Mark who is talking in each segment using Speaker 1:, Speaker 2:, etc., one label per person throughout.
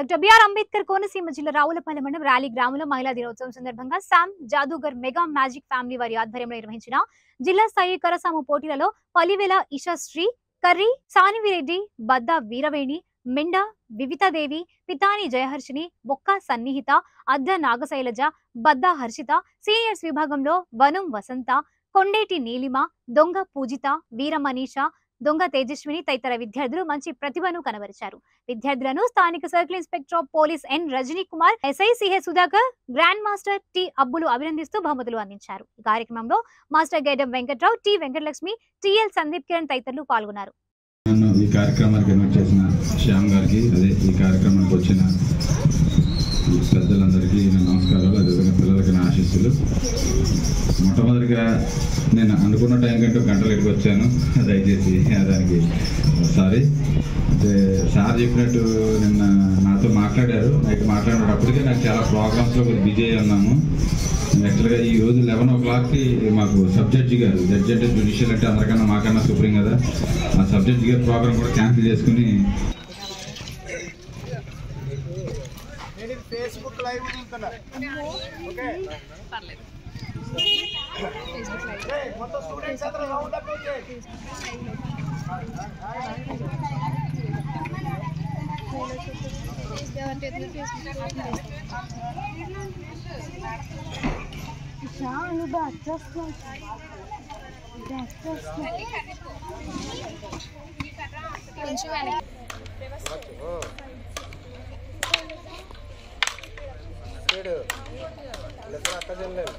Speaker 1: Doctor BR Ambedkar Konaseema జిల్లా రావులపల్లి మండలం rally గ్రామంలో మహిళా దినోత్సవం సందర్భంగా Sam Jadugar mega magic family వారి ఆధ్వర్యంలో నిర్వహించిన జిల్లా స్థాయి కరసాము పోటీలలో పలివెల ఇషాశ్రీ కర్రీ సానివిరెడ్డి బద్దా వీరవేణి మెండ వివితాదేవి పితాని జయహర్షిని బొక్క సన్నిహిత అద్ద నాగశైలజ బద్దా హర్షిత సీనియర్స్ విభాగంలో వనం వసంత కొండేటి నీలిమ దొంగ పూజిత వీర మనీష దొంగ తేజస్విని తదితర విద్యార్థులు మంచి ప్రతిభను కనబరిచారు విద్యార్థులను స్థానిక circle inspector of police N Rajani Kumar SI CH Sudhakar grand master T Abbulu అభినందిస్తూ బహుమతులు అందించారు ఈ కార్యక్రమంలో master Gaidam Venkatrao T Venkatalakshmi TL Sandeep Kiran తదితరులు పాల్గొన్నారు
Speaker 2: నన్ను ఈ కార్యక్రమానికి ఇన్వైట్ చేసిన శ్యామ్ గారికి అదే ఈ కార్యక్రమానికి వచ్చిన ఈ పెద్దలందరికీ నా నమస్కారాలు అదేవిధంగా పిల్లలకి నా ఆశీస్సులు మొట్టమొదటిగా నేను అనుకున్న టైం కంటే ఒక గంట లేట్కి వచ్చాను దయచేసి దానికి సారీ అంటే సార్ చెప్పినట్టు నిన్న నాతో మాట్లాడారు నైట్ మాట్లాడేటప్పటికే నాకు చాలా ప్రోగ్రామ్స్లో కొద్దిగా బిజీ అయి ఉన్నాము యాక్చువల్గా ఈ రోజు లెవెన్ ఓ క్లాక్కి మాకు సబ్జెక్ట్ గారు జడ్జి అంటే జుడిషియల్ అంటే అందరికన్నా మాకన్నా సుప్రీం కదా ఆ సబ్జెక్ట్ గారి ప్రోగ్రామ్ కూడా క్యాన్సిల్ చేసుకుని
Speaker 3: నేను ఇది ఫేస్బుక్ లైవ్ చూస్తున్నా ఓకే ఏయ్, మొత్తం స్టూడెంట్స్ అందరూ రౌండ్ అప్ వచ్చేయండి. చూడు లెక్కలు అక్క చెల్లెలు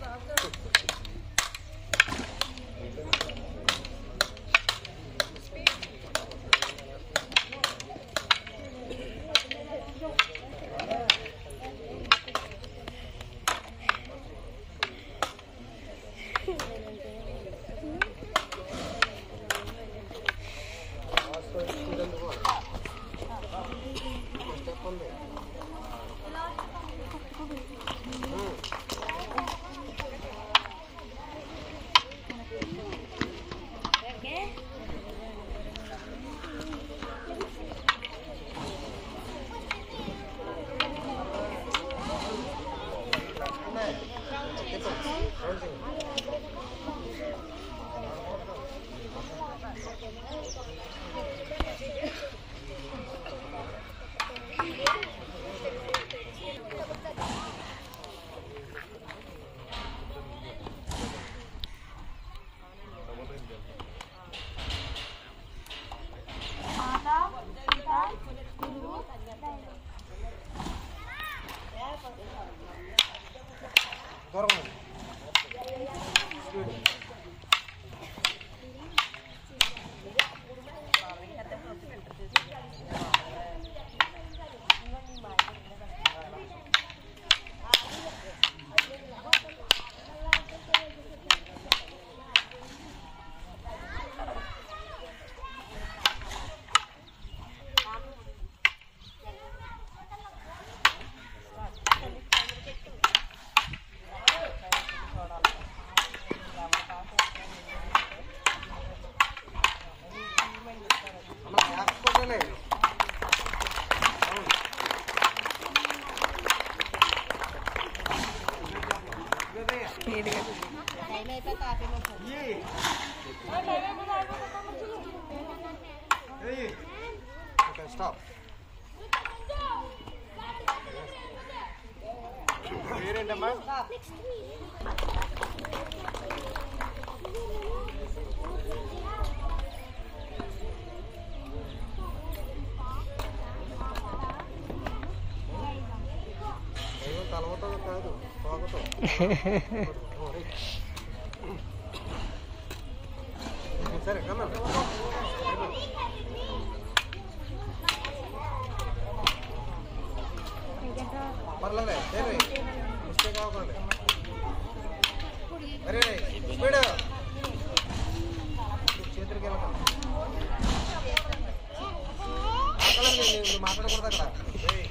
Speaker 3: దూరం అమ్మ లేకపోతేనే ఓకే స్టాప్ పేరేంటమ్మా దైవం తలవతో కాదు పోగతో సరే కమ్మా పర్లేదే సరే మిస్టేక్ అవ్వకండి అరే స్పీడ్ చేతులకి వెళ్ళకండి ఆకలండి నువ్వు మాట్లాడకూడదు అక్కడ ఏయ్.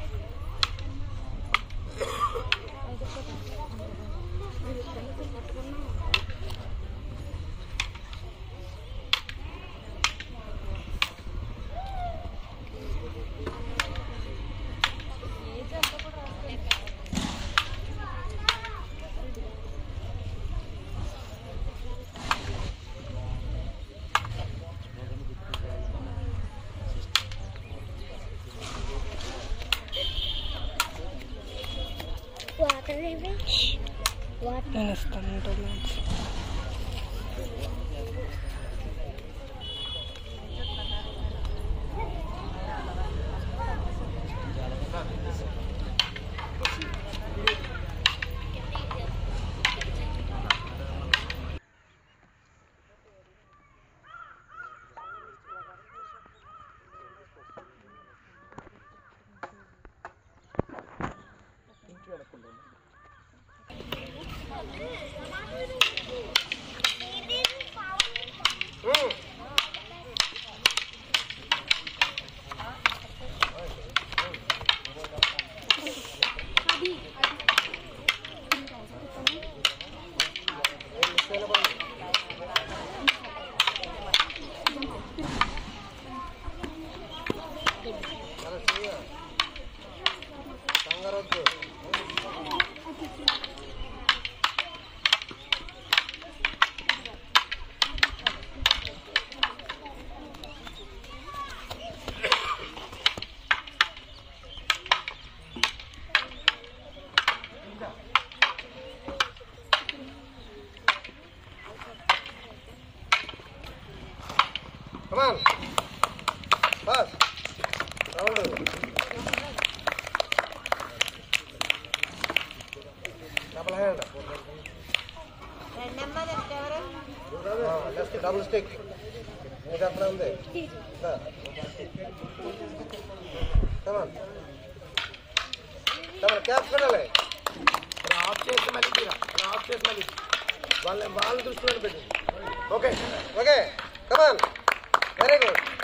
Speaker 4: నేను ఇస్తాను two minutes
Speaker 3: Come on. Fast. Round. Double hand. Left double stick ఇది అక్కడ ఉంది కమాన్ కమాన్ క్యాప్ కొనాలి ఆఫ్ చేసి మళ్ళీ తీరా ఆఫ్ చేసి మళ్ళీ వాళ్ళ వాళ్ళ దృష్టిలో పెట్టి okay okay come on very good